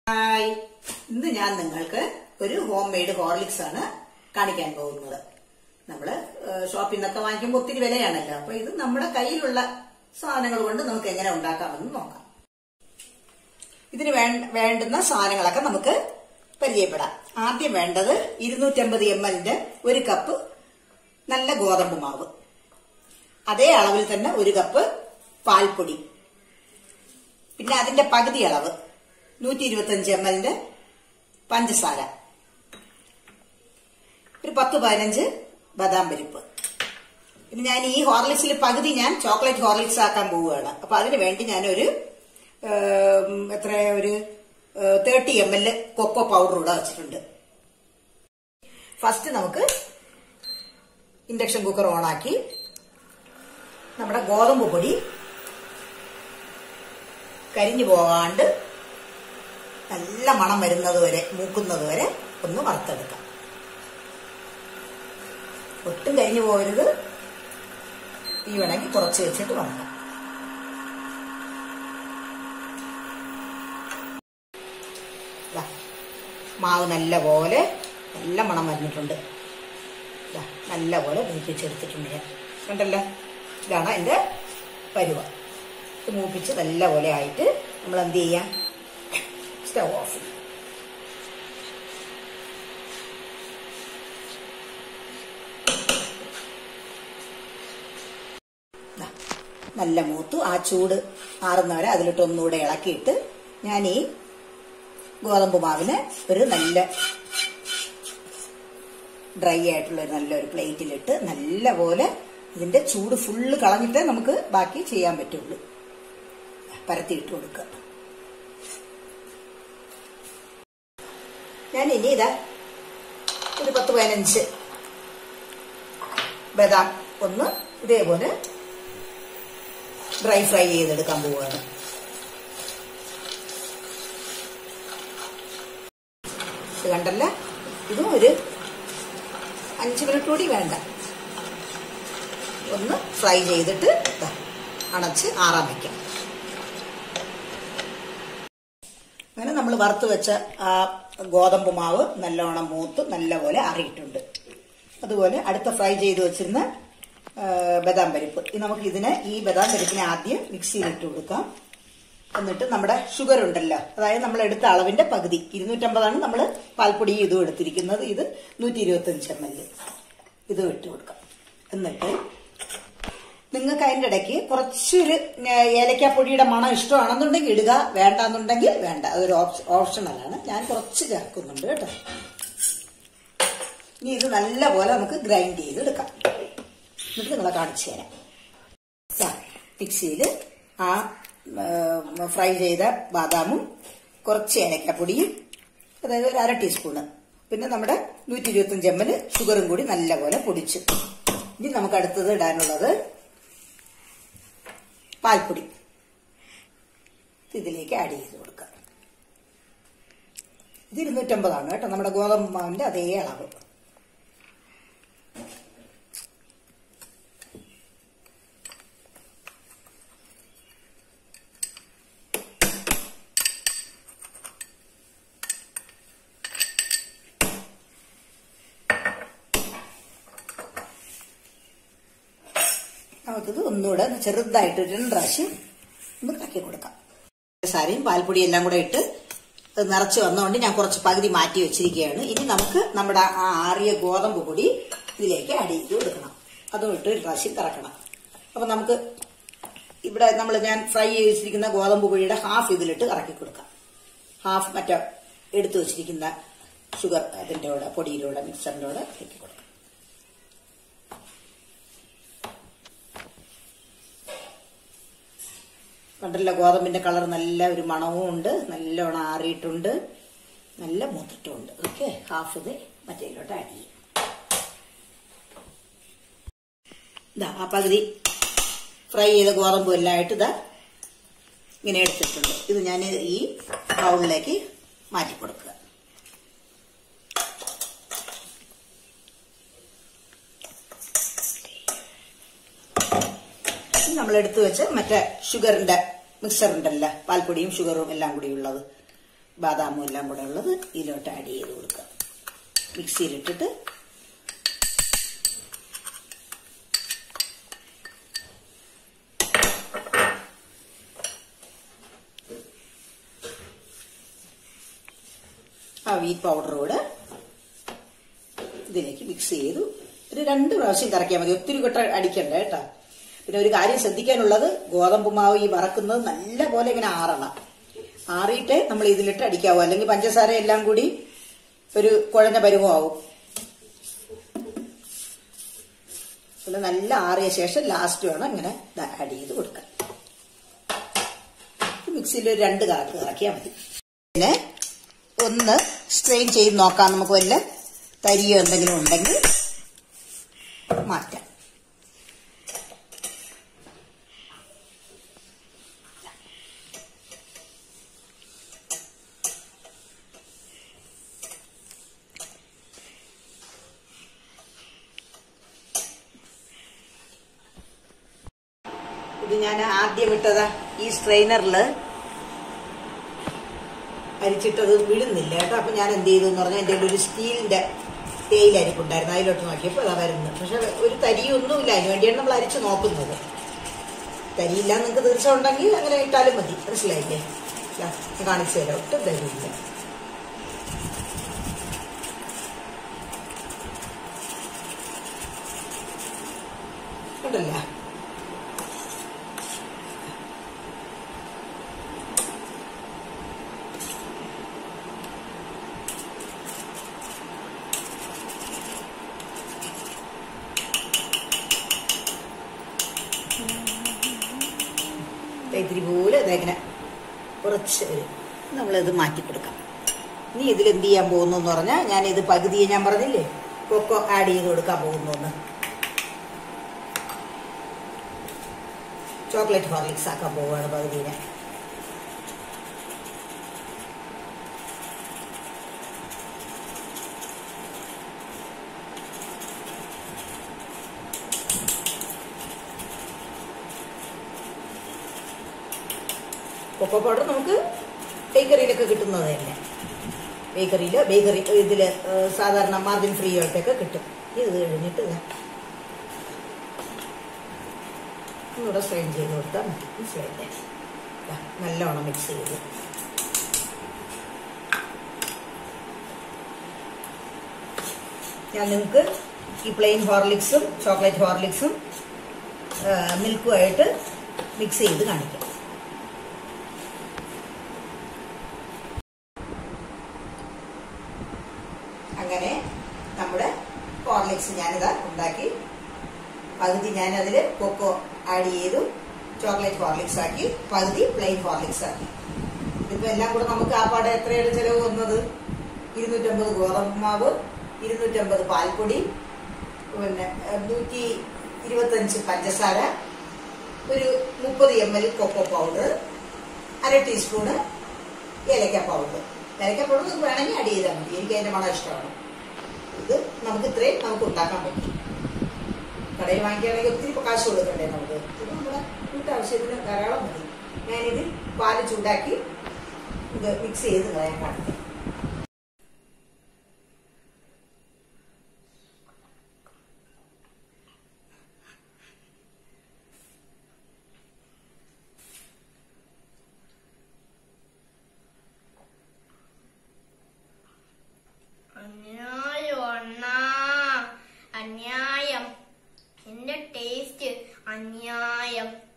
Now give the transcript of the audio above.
Hi ഇന്ന് ഞാൻ നിങ്ങൾക്ക് ഒരു ഹോം മെയ്ഡ് ഹോർലിക്സ് ആണ് കാണിക്കാൻ പോകുന്നത് നമ്മള് ഏഹ്, ഷോപ്പിൽ നിന്നൊക്കെ വാങ്ങിക്കുമ്പോൾ ഒത്തിരി വിലയാണല്ലോ അപ്പൊ ഇത് നമ്മുടെ കയ്യിലുള്ള സാധനങ്ങൾ കൊണ്ട് നമുക്ക് എങ്ങനെ ഉണ്ടാക്കാമെന്ന് നോക്കാം ഇതിന് വേ- വേണ്ടുന്ന സാധനങ്ങളൊക്കെ നമുക്ക് പരിചയപ്പെടാം ആദ്യം വേണ്ടത് ഇരുന്നൂറ്റമ്പത് എം എല്ലിന്റെ ഒരു കപ്പ് നല്ല ഗോതമ്പ് മാവ് അതേ അളവിൽ തന്നെ ഒരു കപ്പ് പാൽപ്പൊടി പിന്നെ അതിന്റെ പകുതി അളവ് നൂറ്റി ഇരുപത്തഞ്ച് എം എല്ലിന്റെ പഞ്ചസാര ഒരു പത്ത് പതിനഞ്ച് ബദാം പരിപ്പ് പിന്നെ ഞാൻ ഈ ഹോർലിക്സിൽ പകുതി ഞാൻ ചോക്ലേറ്റ് ഹോർലിക്സ് ആക്കാൻ പോവുകയാണ് അപ്പൊ അതിന് വേണ്ടി ഞാനൊരു ഏം, എത്ര ഒരു thirty M L cocoa powder ഇവിടെ വെച്ചിട്ടുണ്ട് ഫസ്റ്റ് നമുക്ക് ഇൻഡക്ഷൻ കുക്കർ ഓണാക്കി നമ്മുടെ ഗോതമ്പ് പൊടി കരിഞ്ഞു പോകാണ്ട് നല്ല മണം വരുന്നത് വരെ മൂക്കുന്നത് വരെ ഒന്ന് വറുത്തെടുക്കാം ഒട്ടും കരിഞ്ഞു പോകരുത് ഈ വേണമെങ്കിൽ കുറച്ച് വെച്ചിട്ട് വറക്കാം ദാ, മാവ് നല്ല പോലെ നല്ല മണം വന്നിട്ടുണ്ട് ദാ, നല്ല പോലെ മൂപ്പിച്ചെടുത്തിട്ടുണ്ട് ഞാൻ കണ്ടല്ലോ ഇതാണ് എൻ്റെ പരുവ ഇത് മൂപ്പിച്ച് നല്ല പോലെ ആയിട്ട് നമ്മൾ എന്ത് ചെയ്യാം സ്റ്റവ് ഓഫ് ചെയ്യും ദാ, നല്ല മൂത്തു ആ ചൂട് ആറുന്നവരെ അതിലിട്ട് ഒന്നുകൂടെ ഇളക്കിയിട്ട് ഞാൻ ഈ ഗോതമ്പ് മാവിനെ ഒരു നല്ല ഡ്രൈ ആയിട്ടുള്ള ഒരു നല്ലൊരു പ്ലേറ്റിലിട്ട് നല്ല പോലെ ഇതിന്റെ ചൂട് ഫുള്ള് കളഞ്ഞിട്ടേ നമുക്ക് ബാക്കി ചെയ്യാൻ പറ്റുള്ളൂ പരത്തിയിട്ട് കൊടുക്കുക ഞാൻ ഇനി ഇതാ ഒരു പത്ത് പതിനഞ്ച് ബദാം ഒന്ന് ഇതേപോലെ ഡ്രൈ ഫ്രൈ ചെയ്തെടുക്കാൻ പോവുകയാണ് ഇത് കണ്ടല്ല ഇതും ഒരു അഞ്ച് മിനിറ്റ് കൂടി വേണ്ട ഒന്ന് ഫ്രൈ ചെയ്തിട്ട് ദാ അണച്ച് ആറാൻ വയ്ക്കാം അങ്ങനെ നമ്മൾ വറുത്ത് വെച്ച ആ ഗോതമ്പ് മാവ് നല്ലോണം മൂത്ത് നല്ലപോലെ അറിയിട്ടുണ്ട് അതുപോലെ അടുത്ത ഫ്രൈ ചെയ്ത് വെച്ചിരുന്ന ആ, ബദാം പരിപ്പ് ഇത് നമുക്ക് ഇതിനെ ഈ ബദാം പരിപ്പിനെ ആദ്യം മിക്സിയിൽ ഇട്ട് കൊടുക്കാം എന്നിട്ട് നമ്മുടെ ഷുഗർ ഉണ്ടല്ലോ അതായത് നമ്മൾ എടുത്ത അളവിന്റെ പകുതി ഇരുന്നൂറ്റമ്പതാണ് നമ്മൾ പാൽപ്പൊടി ഇതും എടുത്തിരിക്കുന്നത് ഇത് നൂറ്റി ഇരുപത്തഞ്ച് എം എൽ ഇതും ഇട്ട് കൊടുക്കാം എന്നിട്ട് നിങ്ങൾക്ക് അതിന്റെ ഇടയ്ക്ക് കുറച്ചൊരു ഏ, ഏലക്കാപ്പൊടിയുടെ മണം ഇഷ്ടമാണെന്നുണ്ടെങ്കിൽ ഇടുക വേണ്ടാന്നുണ്ടെങ്കിൽ വേണ്ട അതൊരു ഓപ്ഷ- ഓപ്ഷണലാണ് ഞാൻ കുറച്ച് ചേർക്കുന്നുണ്ട് കേട്ടോ ഇനി ഇത് നല്ല പോലെ നമുക്ക് ഗ്രൈൻഡ് ചെയ്തെടുക്കാം എന്നിട്ട് നിങ്ങളെ കാണിച്ചു തരാം ദാ, മിക്സിയിൽ ആ ഏ, ഫ്രൈ ചെയ്ത ബാദാമും കുറച്ച് ഏലക്കാപ്പൊടിയും അതായത് ഒരു അര ടീസ്പൂണ് പിന്നെ നമ്മുടെ നൂറ്റി ഇരുപത്തഞ്ച് എം എൽ ഷുഗറും കൂടി നല്ലപോലെ പൊടിച്ചു ഇനി നമുക്ക് അടുത്തത് ഇടാനുള്ളത് പാൽപ്പൊടി ഇത് ഇതിലേക്ക് ആഡ് ചെയ്ത് കൊടുക്കാം ഇത് ഇരുന്നൂറ്റമ്പതാണ് കേട്ടോ നമ്മുടെ ഗോതമ്പ് മാവിന്റെ അതേ അളവ് നമുക്കിത് ഒന്നുകൂടെ ഒന്ന് ചെറുതായിട്ട് ഒരു രണ്ട് പ്രാവശ്യം ഒന്ന് കറക്കി കൊടുക്കാം സാരയും പാൽപ്പൊടി എല്ലാം കൂടെ ഇട്ട് അത് നിറച്ച് വന്നതുകൊണ്ട് ഞാൻ കുറച്ച് പകുതി മാറ്റി വെച്ചിരിക്കുകയാണ് ഇനി നമുക്ക് നമ്മുടെ ആ ആറിയ ഗോതമ്പ് പൊടി ഇതിലേക്ക് ആഡ് ചെയ്ത് കൊടുക്കണം അതും ഇട്ട് ഒരു പ്രാവശ്യം കറക്കണം അപ്പൊ നമുക്ക് ഇവിടെ നമ്മൾ ഞാൻ ഫ്രൈ ചെയ്ത് വെച്ചിരിക്കുന്ന ഗോതമ്പ് പൊടിയുടെ ഹാഫ് ഇതിലിട്ട് കറക്കി കൊടുക്കാം ഹാഫ് മറ്റേ എടുത്തു വെച്ചിരിക്കുന്ന ഷുഗർ അതിന്റെ കൂടെ പൊടിയിലൂടെ മിക്സറിന്റെ കൂടെ കറക്കി കൊടുക്കാം കണ്ടല്ലോ ഗോതമ്പിന്റെ കളർ നല്ല ഒരു മണവും ഉണ്ട് നല്ലോണം ആറിയിട്ടുണ്ട് നല്ല മൂത്തിട്ടുമുണ്ട് ഓക്കെ ഹാഫ് ഇത് മറ്റേലോട്ട് ആഡ് ചെയ്യും ഇതാ ആ പകുതി ഫ്രൈ ചെയ്ത ഗോതമ്പ് എല്ലാം ആയിട്ട് ഇതാ ഇങ്ങനെ എടുത്തിട്ടുണ്ട് ഇത് ഞാൻ ഈ ബൗളിലേക്ക് മാറ്റി കൊടുക്കുക നമ്മൾ എടുത്തു വെച്ച് മറ്റേ ഷുഗറിന്റെ മിക്സർ ഉണ്ടല്ലോ പാൽപ്പൊടിയും ഷുഗറും എല്ലാം കൂടി ഉള്ളത് ബാദാമും എല്ലാം കൂടെ ഉള്ളത് ഇതിലോട്ട് ആഡ് ചെയ്ത് കൊടുക്കുക മിക്സിയിലിട്ടിട്ട് ആ വീറ്റ് പൗഡർ കൂടെ ഇതിലേക്ക് മിക്സ് ചെയ്തു ഒരു രണ്ട് പ്രാവശ്യം കറക്കിയാൽ മതി ഒത്തിരി കൊട്ട അടിക്കണ്ട കേട്ടോ പിന്നെ ഒരു കാര്യം ശ്രദ്ധിക്കാനുള്ളത് ഗോതമ്പ് മാവ് ഈ വറക്കുന്നത് നല്ല പോലെ ഇങ്ങനെ ആറണം ആറിയിട്ടേ നമ്മൾ ഇതിലിട്ട് അടിക്കാവൂ അല്ലെങ്കിൽ പഞ്ചസാര എല്ലാം കൂടി ഒരു കുഴഞ്ഞ പരുവമാവും പിന്നെ നല്ല ആറിയ ശേഷം ലാസ്റ്റ് വേണം ഇങ്ങനെ ആഡ് ചെയ്ത് കൊടുക്കാൻ മിക്സിയിൽ ഒരു രണ്ട് കറക്ക് കറക്കിയാൽ മതി പിന്നെ ഒന്ന് സ്ട്രെയിൻ ചെയ്ത് നോക്കാം നമുക്ക് വല്ല തരിയോ എന്തെങ്കിലും ഉണ്ടെങ്കിൽ മാറ്റാം ഇത് ഞാൻ ആദ്യം ഇട്ടതാ ഈ സ്ട്രെയിനറിൽ അരിച്ചിട്ടത് വിടുന്നില്ല കേട്ടോ അപ്പൊ ഞാൻ എന്ത് ചെയ്തു എന്ന് പറഞ്ഞാൽ എൻ്റെ ഒരു സ്റ്റീലിന്റെ തേയിലരിപ്പുണ്ടായിരുന്നു അതിലോട്ട് നോക്കിയപ്പോൾ അതാ വരുന്നത് പക്ഷെ ഒരു തരിയൊന്നുമില്ല അതിന് വേണ്ടിയാണ് നമ്മൾ അരിച്ച് നോക്കുന്നത് തരിയില്ല നിങ്ങൾക്ക് തീർച്ച ഉണ്ടെങ്കിൽ അങ്ങനെ ഇട്ടാലും മതി മനസ്സിലായില്ലേ ദാ, ഞാൻ കാണിച്ചു തരാം ഒട്ടും തരിയില്ല ഉണ്ടല്ല ഇത്തിരി പോലെ ഇതെങ്ങനെ കുറച്ച് ഒരു നമ്മളിത് മാറ്റി കൊടുക്കാം ഇനി ഇതിൽ എന്ത് ചെയ്യാൻ പോകുന്നു എന്ന് പറഞ്ഞാൽ ഞാൻ ഇത് പകുതിയെ ഞാൻ പറഞ്ഞില്ലേ കൊക്കോ ആഡ് ചെയ്ത് കൊടുക്കാൻ പോകുന്നു എന്ന് ചോക്ലേറ്റ് ഹോർലിക്സ് ആക്കാൻ പോവുകയാണ് പകുതിനെ കൊക്കോ പൗഡർ നമുക്ക് ബേക്കറിയിലൊക്കെ കിട്ടുന്നത് തന്നെ ബേക്കറിയിൽ ബേക്കറി ഇതിൽ സാധാരണ മാർജിൻ ഫ്രീ ആയിട്ടൊക്കെ കിട്ടും ഇത് കഴിഞ്ഞിട്ട് ഇതാ. ഒന്നുകൂടെ സ്ട്രെയിൻ ചെയ്ത് കൊടുത്താൽ മതി മനസ്സിലായില്ലേ ദാ, നല്ലോണം മിക്സ് ചെയ്ത് ഞാൻ നിങ്ങൾക്ക് ഈ പ്ലെയിൻ ഹോർലിക്സും ചോക്ലേറ്റ് ഹോർലിക്സും മിൽക്കും ആയിട്ട് മിക്സ് ചെയ്ത് കാണിക്കാം അങ്ങനെ നമ്മുടെ ഹോർലിക്സ് ഞാനിതാ ഉണ്ടാക്കി പകുതി ഞാൻ അതിൽ കൊക്കോ ആഡ് ചെയ്തു ചോക്ലേറ്റ് ഹോർലിക്സ് ആക്കി പകുതി പ്ലെയിൻ ഹോർലിക്സ് ആക്കി ഇതിപ്പോ എല്ലാം കൂടെ നമുക്ക് ആ പാടെ എത്രയാണ് ചെലവ് വന്നത് ഇരുന്നൂറ്റമ്പത് ഗോതമ്പ് മാവ് ഇരുന്നൂറ്റമ്പത് പാൽപ്പൊടി പിന്നെ ഏഹ്, നൂറ്റി ഇരുപത്തഞ്ച് പഞ്ചസാര ഒരു മുപ്പത് എം എൽ കൊക്കോ പൗഡർ അര ടീസ്പൂണ് ഏലക്ക പൗഡർ ഏലക്ക പൗഡർ നിങ്ങൾക്ക് വേണമെങ്കിൽ ആഡ് ചെയ്താൽ മതി എനിക്ക് അതിന്റെ മണം ഇഷ്ടമാണ് ഇത് നമുക്ക് ഇത്രയും നമുക്ക് ഉണ്ടാക്കാൻ പറ്റും കടയിൽ വാങ്ങിക്കുകയാണെങ്കിൽ ഒത്തിരി കാശ് കൊടുക്കണ്ടേ നമുക്ക് ഇത് നമ്മുടെ വീട്ടാവശ്യത്തിന് ധാരാളം മതി ഞാനിത് പാല് ചൂടാക്കി ഇത് മിക്സ് ചെയ്ത് കളയാൻ കാണിക്കാം അന്യായം അണ്ണാ അന്യായം എന്റെ ടേസ്റ്റ് അന്യായം